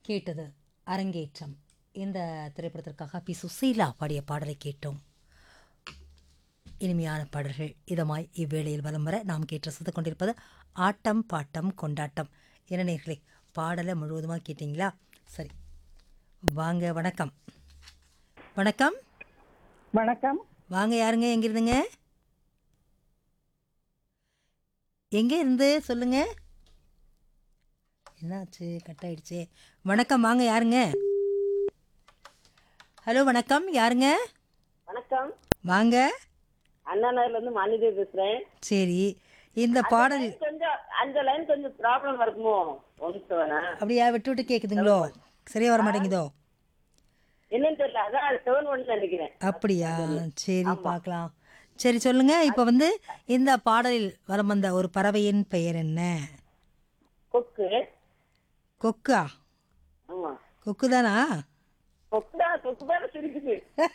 கேட்டது அரங்கேற்றம் இந்த திரைப்படத்திற்காக பி சுசீலா பாடிய பாடலை கேட்டோம் இனிமையான பாடல்கள் இதமாய் இவ்வேளையில் வலம் வர நாம் கேட்டு ரசித்துக் கொண்டிருப்பது ஆட்டம் பாட்டம் கொண்டாட்டம் என்ன நேர்களே பாடலை முழுவதுமாக கேட்டிங்களா சரி வாங்க வணக்கம் வணக்கம் வணக்கம் வாங்க யாருங்க எங்க இருந்துங்க எங்க இருந்து சொல்லுங்க என்னாச்சு கட் ஆயிடுச்சு வணக்கம் வாங்க யாருங்க ஹலோ வணக்கம் யாருங்க வணக்கம் வாங்க அண்ணா நகர்ல இருந்து மாநிதி பேசுறேன் சரி இந்த பாடல் கொஞ்சம் அந்த லைன் கொஞ்சம் ப்ராப்ளம் இருக்குமோ ஒன்று வேணாம் அப்படியா விட்டு விட்டு கேக்குதுங்களோ சரியா வர மாட்டேங்குதோ என்னன்னு தெரியல அதான் செவன் ஒன் நினைக்கிறேன் அப்படியா சரி பார்க்கலாம் சரி சொல்லுங்க இப்போ வந்து இந்த பாடலில் வலம் வந்த ஒரு பறவையின் பெயர் என்ன கொக்கு கொக்கா ஆமா கொக்கு தானா கொக்கு தான் கொக்கு தான் சிரிக்குது